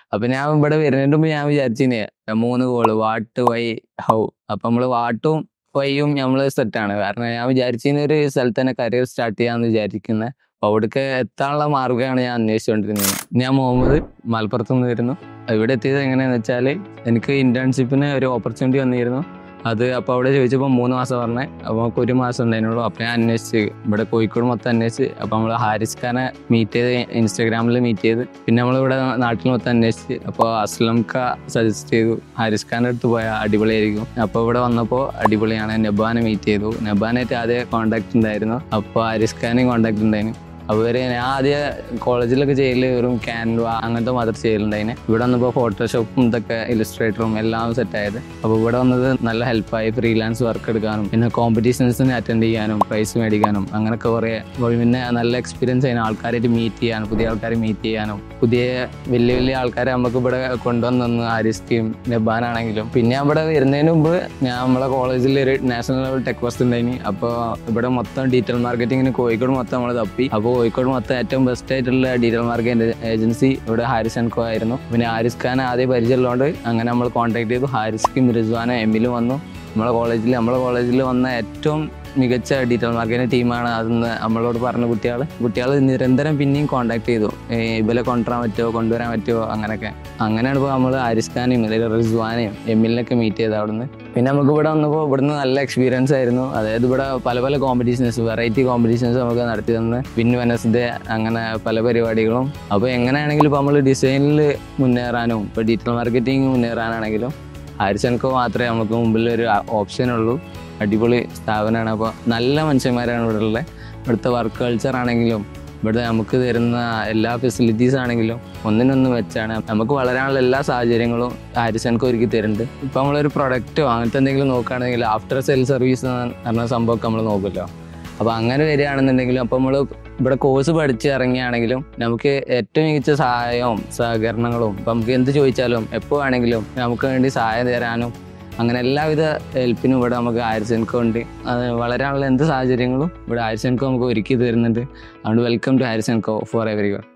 അപ്പൊ ഞാൻ ഇവിടെ വരുന്നതിന് മുമ്പ് ഞാൻ വിചാരിച്ചിന് മൂന്ന് ഗോള് വാട്ട് വൈ ഹൗ അപ്പൊ നമ്മള് വാട്ടും വൈയും നമ്മള് സെറ്റാണ് കാരണം ഞാൻ വിചാരിച്ചിരുന്ന ഒരു സ്ഥലത്ത് തന്നെ കരിയർ സ്റ്റാർട്ട് ചെയ്യാന്ന് വിചാരിക്കുന്നത് അപ്പൊ അവിടേക്ക് എത്താനുള്ള മാർഗ്ഗമാണ് ഞാൻ അന്വേഷിച്ചുകൊണ്ടിരുന്നത് ഞാൻ മുഹമ്മദ് മലപ്പുറത്ത് നിന്ന് വരുന്നു ഇവിടെ എത്തിയത് എങ്ങനെയാന്ന് വെച്ചാൽ എനിക്ക് ഇന്റേൺഷിപ്പിന് ഒരു ഓപ്പർച്യൂണിറ്റി വന്നിരുന്നു അത് അപ്പോൾ അവിടെ ചോദിച്ചപ്പോൾ മൂന്ന് മാസം പറഞ്ഞേ അപ്പോൾ നമുക്ക് ഒരു മാസം ഉണ്ടായിരുന്നുള്ളൂ അപ്പോൾ ഞാൻ അന്വേഷിച്ച് ഇവിടെ കോഴിക്കോട് മൊത്തം അന്വേഷിച്ച് അപ്പോൾ നമ്മൾ ഹാരിസ് ഖാനെ മീറ്റ് ചെയ്ത് ഇൻസ്റ്റാഗ്രാമിൽ മീറ്റ് ചെയ്ത് പിന്നെ നമ്മളിവിടെ നാട്ടിൽ മൊത്തം അന്വേഷിച്ച് അപ്പോൾ അസ്ലം ഖാ സജസ്റ്റ് ചെയ്തു ഹാരിസ് ഖാൻ്റെ അടുത്ത് പോയാൽ അടിപൊളിയായിരിക്കും അപ്പോൾ ഇവിടെ വന്നപ്പോൾ അടിപൊളിയാണ് നബാനെ മീറ്റ് ചെയ്തു നബാനായിട്ട് ആദ്യം കോൺടാക്ട് ഉണ്ടായിരുന്നു അപ്പോൾ ഹാരിസ് ഖാനെയും കോൺടാക്ട് ഉണ്ടായിരുന്നു അവര് ഞാൻ ആദ്യം കോളേജിലൊക്കെ ചെയ്യല് വെറും ക്യാൻവ അങ്ങനത്തെ മാത്രം ചെയ്യലുണ്ടായിന് ഇവിടെ വന്നപ്പോൾ ഫോട്ടോഷോപ്പും ഇതൊക്കെ ഇലസ്ട്രേറ്ററും എല്ലാം സെറ്റ് ആയത് അപ്പോൾ ഇവിടെ വന്നത് നല്ല ഹെൽപ്പായി ഫ്രീലാൻസ് വർക്ക് എടുക്കാനും പിന്നെ കോമ്പറ്റീഷൻസിന് അറ്റൻഡ് ചെയ്യാനും പ്രൈസ് മേടിക്കാനും അങ്ങനെയൊക്കെ കുറേ പിന്നെ നല്ല എക്സ്പീരിയൻസ് ചെയ്യുന്ന ആൾക്കാരായിട്ട് മീറ്റ് ചെയ്യാനും പുതിയ ആൾക്കാരെ മീറ്റ് ചെയ്യാനും പുതിയ വലിയ വലിയ ആൾക്കാരെ നമുക്ക് ഇവിടെ കൊണ്ടുവന്നു ആരിസ്റ്റിയും നബാനാണെങ്കിലും പിന്നെ ഇവിടെ വരുന്നതിന് മുമ്പ് ഞാൻ നമ്മളെ കോളേജിൽ ഒരു നാഷണൽ ലെവൽ ടെക് ഫസ്റ്റ് ഉണ്ടായിനി അപ്പോൾ ഇവിടെ മൊത്തം ഡീറ്റെയിൽ മാർക്കറ്റിങ്ങിന് കോഴിക്കോട് മൊത്തം നമ്മൾ തപ്പി അപ്പോൾ കോഴിക്കോട് മൊത്തം ഏറ്റവും ബെസ്റ്റ് ആയിട്ടുള്ള ഡീറ്റെയിൽ മാർക്കറ്റ് ഏജൻസി ഇവിടെ ഹാരിസ് ആൻഡ് കോ ആയിരുന്നു പിന്നെ ഹാരിസ് ഖാൻ ആദ്യം പരിചയമുള്ളതുകൊണ്ട് അങ്ങനെ നമ്മൾ കോൺടാക്ട് ചെയ്തു ഹാരിസ്ക്കും റിസ്വാനും എമ്മിലും വന്നു നമ്മളെ കോളേജിൽ നമ്മളെ കോളേജിൽ വന്ന ഏറ്റവും മികച്ച ഡീറ്റെയിൽ മാർക്കറ്റിംഗ് ടീമാണ് അതെന്ന് നമ്മളോട് പറഞ്ഞ കുട്ടികൾ കുട്ടികൾ നിരന്തരം പിന്നെയും കോൺടാക്ട് ചെയ്തു ഏ, ഇവരെ കൊണ്ടുവരാൻ പറ്റുമോ കൊണ്ടുവരാൻ പറ്റുമോ അങ്ങനെയൊക്കെ അങ്ങനെയാണ് ഇപ്പോൾ നമ്മൾ ഹാരിസ് ഖാനെയും ഇതിൽ റിസ്വാനെയും എമ്മിലിനൊക്കെ മീറ്റ് ചെയ്ത് അവിടുന്ന് പിന്നെ നമുക്ക് ഇവിടെ വന്നപ്പോൾ ഇവിടുന്ന് നല്ല എക്സ്പീരിയൻസ് ആയിരുന്നു അതായത് ഇവിടെ പല പല കോമ്പറ്റീഷൻസ് വെറൈറ്റി കോമ്പറ്റീഷൻസ് നമുക്ക് നടത്തി തന്ന് വിൻ വെനസ്ഡേ അങ്ങനെ പല പരിപാടികളും അപ്പോൾ എങ്ങനെയാണെങ്കിലും ഇപ്പോൾ നമ്മൾ ഡിസൈനിൽ മുന്നേറാനും ഇപ്പോൾ ഡിജിറ്റൽ മാർക്കറ്റിംഗ് മുന്നേറാനാണെങ്കിലും ഹാരിസൻകോ മാത്രമേ നമുക്ക് മുമ്പിൽ ഒരു ഓപ്ഷൻ ഉള്ളൂ അടിപൊളി സ്ഥാപനമാണ് അപ്പോൾ നല്ല മനുഷ്യന്മാരാണ് ഇവിടെ ഉള്ളത് ഇവിടുത്തെ വർക്ക് കൾച്ചർ ആണെങ്കിലും ഇവിടെ നമുക്ക് തരുന്ന എല്ലാ ഫെസിലിറ്റീസ് ആണെങ്കിലും ഒന്നിനൊന്ന് വെച്ചാണ് നമുക്ക് വളരാനുള്ള എല്ലാ സാഹചര്യങ്ങളും ഹാരിസൻകോ ഒരുക്കി തരുന്നുണ്ട് ഇപ്പം നമ്മളൊരു പ്രൊഡക്റ്റോ അങ്ങനത്തെ എന്തെങ്കിലും നോക്കുകയാണെങ്കിൽ ആഫ്റ്റർ സെയിൽ സർവീസ് എന്ന് പറഞ്ഞ സംഭവമൊക്കെ നമ്മൾ നോക്കുമല്ലോ അപ്പോൾ അങ്ങനെ വരികയാണെന്നുണ്ടെങ്കിലും അപ്പോൾ നമ്മൾ ഇവിടെ കോഴ്സ് പഠിച്ച് ഇറങ്ങിയാണെങ്കിലും നമുക്ക് ഏറ്റവും മികച്ച സഹായവും സഹകരണങ്ങളും ഇപ്പം നമുക്ക് എന്ത് ചോദിച്ചാലും എപ്പോൾ വേണമെങ്കിലും നമുക്ക് വേണ്ടി സഹായം തരാനും അങ്ങനെ എല്ലാവിധ ഹെൽപ്പിനും ഇവിടെ നമുക്ക് ആയിരസെൻകോ ഉണ്ട് അത് വളരാനുള്ള എന്ത് സാഹചര്യങ്ങളും ഇവിടെ ആയിരസെൻകോ നമുക്ക് ഒരുക്കി തരുന്നുണ്ട് അതുകൊണ്ട് വെൽക്കം ടു ആയിരസെൻകോ ഫോർ എവരി വൺ